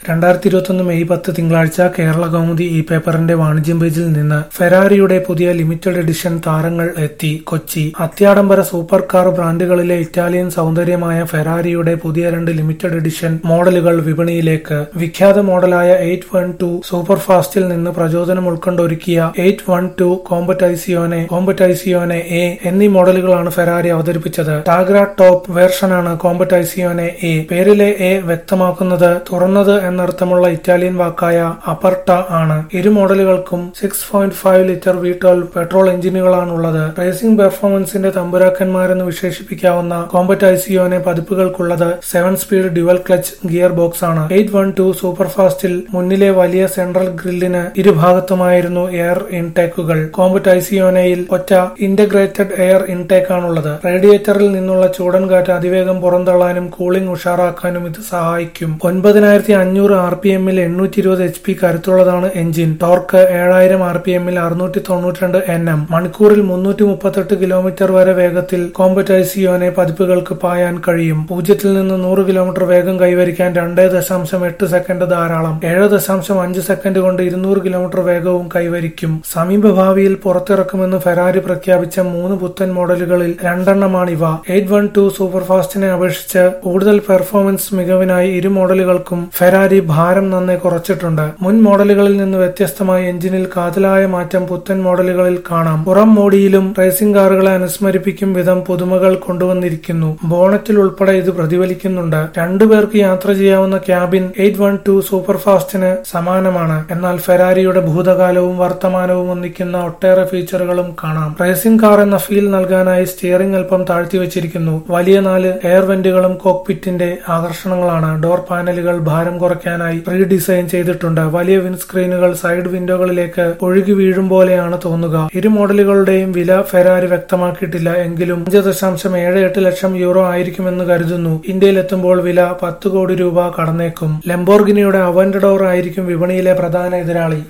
രണ്ടായിരത്തി ഇരുപത്തൊന്ന് മെയ് പത്ത് തിങ്കളാഴ്ച കേരള കൗമുദി ഈ പേപ്പറിന്റെ വാണിജ്യം പേജിൽ നിന്ന് ഫെരാരിയുടെ പുതിയ ലിമിറ്റഡ് എഡിഷൻ താരങ്ങൾ എത്തി കൊച്ചി അത്യാഡംബര സൂപ്പർ കാർ ബ്രാൻഡുകളിലെ ഇറ്റാലിയൻ സൗന്ദര്യമായ ഫെരാരിയുടെ പുതിയ രണ്ട് ലിമിറ്റഡ് എഡിഷൻ മോഡലുകൾ വിപണിയിലേക്ക് വിഖ്യാത മോഡലായ എയ്റ്റ് വൺ ടു സൂപ്പർ ഫാസ്റ്റിൽ നിന്ന് പ്രചോദനം ഉൾക്കൊണ്ടൊരുക്കിയ എയ്റ്റ് വൺ ടു കോമ്പറ്റൈസിയോനെ കോമ്പറ്റൈസിയോനെ എ എന്നീ മോഡലുകളാണ് ഫെരാരി അവതരിപ്പിച്ചത് ടാഗ്ര ടോപ്പ് വേർഷനാണ് കോമ്പറ്റൈസിയോനെ എ പേരിലെ എ വ്യക്തമാക്കുന്നത് തുറന്നത് എന്നർത്ഥമുള്ള ഇറ്റാലിയൻ വാക്കായ അപർട്ട ആണ് ഇരു മോഡലുകൾക്കും six point five litre V twelve petrol എഞ്ചിനുകളാണുള്ളത് റേസിംഗ് പെർഫോമൻസിന്റെ തമ്പുരാക്കന്മാരെന്ന് വിശേഷിപ്പിക്കാവുന്ന കോമ്പറ്റൈസിയോനെ പതിപ്പുകൾക്കുള്ളത് seven speed dual clutch gear box ആണ് എയ്റ്റ് വൺ ടു സൂപ്പർ ഫാസ്റ്റിൽ മുന്നിലെ വലിയ സെൻട്രൽ ഗ്രില്ലിന് ഇരുഭാഗത്തുമായിരുന്നു എയർ ഇൻടേക്കുകൾ കോമ്പറ്റൈസിയോനയിൽ ഒറ്റ ഇന്റഗ്രേറ്റഡ് എയർ ഇൻടേക്ക് ആണുള്ളത് റേഡിയേറ്ററിൽ നിന്നുള്ള ചൂടൻ കാറ്റ് അതിവേഗം പുറന്തള്ളാനും കൂളിംഗ് ഉഷാറാക്കാനും ഇത് സഹായിക്കും ഒൻപതിനായിരത്തി അഞ്ഞൂറ് ആർ പി എമ്മിൽ എണ്ണൂറ്റി ഇരുപത് എച്ച് പി കരുത്തുള്ളതാണ് എഞ്ചിൻ ടോർക്ക് ഏഴായിരം ആർ പി എമ്മിൽ അറുന്നൂറ്റി തൊണ്ണൂറ്റിരണ്ട് എൻ എം മണിക്കൂറിൽ മുന്നൂറ്റി മുപ്പത്തെട്ട് കിലോമീറ്റർ വരെ വേഗത്തിൽ കോമ്പറ്റൈസിയോനെ പതിപ്പുകൾക്ക് പായാൻ കഴിയും പൂജ്യത്തിൽ നിന്ന് നൂറ് കിലോമീറ്റർ വേഗം കൈവരിക്കാൻ രണ്ടേ ദശാംശം എട്ട് സെക്കൻഡ് ധാരാളം ഏഴ് ദശാംശം അഞ്ച് സെക്കൻഡ് കൊണ്ട് ഇരുന്നൂറ് കിലോമീറ്റർ വേഗവും കൈവരിക്കും സമീപഭാവിയിൽ പുറത്തിറക്കുമെന്ന് ഫെരാരി പ്രഖ്യാപിച്ച മൂന്ന് പുത്തൻ മോഡലുകളിൽ രണ്ടെണ്ണമാണിവ എയ്റ്റ് വൺ ടു സൂപ്പർ ഫാസ്റ്റിനെ അപേക്ഷിച്ച് കൂടുതൽ പെർഫോമൻസ് മികവിനായി ഇരു മോഡലുകൾക്കും ഫെരാരി ഭാരം നന്നെ കുറച്ചിട്ടുണ്ട് മുൻ മോഡലുകളിൽ നിന്ന് വ്യത്യസ്തമായി എഞ്ചിനിൽ കാതലായ മാറ്റം പുത്തൻ മോഡലുകളിൽ കാണാം പുറം മോഡിയിലും റേസിംഗ് കാറുകളെ അനുസ്മരിപ്പിക്കും വിധം പുതുമകൾ കൊണ്ടുവന്നിരിക്കുന്നു ബോണറ്റിൽ ഉൾപ്പെടെ ഇത് പ്രതിഫലിക്കുന്നുണ്ട് രണ്ടുപേർക്ക് യാത്ര ചെയ്യാവുന്ന cabin eight one two super ഫാസ്റ്റിന് സമാനമാണ് എന്നാൽ ഫെരാരിയുടെ ഭൂതകാലവും വർത്തമാനവും ഒന്നിക്കുന്ന ഒട്ടേറെ ഫീച്ചറുകളും കാണാം റേസിംഗ് കാർ എന്ന ഫീൽ നൽകാനായി സ്റ്റിയറിംഗ് അല്പം താഴ്ത്തിവെച്ചിരിക്കുന്നു വലിയ നാല് എയർ വെന്റുകളും കോക്പിറ്റിന്റെ ആകർഷണങ്ങളാണ് ഡോർ പാനലുകൾ ഭാരം കുറയ്ക്കാനായി റീഡിസൈൻ ചെയ്തിട്ടുണ്ട് വലിയ വിൻസ്ക്രീനുകൾ സൈഡ് വിൻഡോകളിലേക്ക് ഒഴുകി വീഴും പോലെയാണ് തോന്നുക ഇരു മോഡലുകളുടെയും വില ഫെരാരി വ്യക്തമാക്കിയിട്ടില്ല എങ്കിലും അഞ്ച് ദശാംശം ഏഴ് എട്ട് ലക്ഷം യൂറോ ആയിരിക്കുമെന്ന് കരുതുന്നു ഇന്ത്യയിലെത്തുമ്പോൾ വില പത്ത് കോടി രൂപ കടന്നേക്കും ലംബോർഗിനിയുടെ അവന്റഡോർ ആയിരിക്കും വിപണിയിലെ പ്രധാന എതിരാളി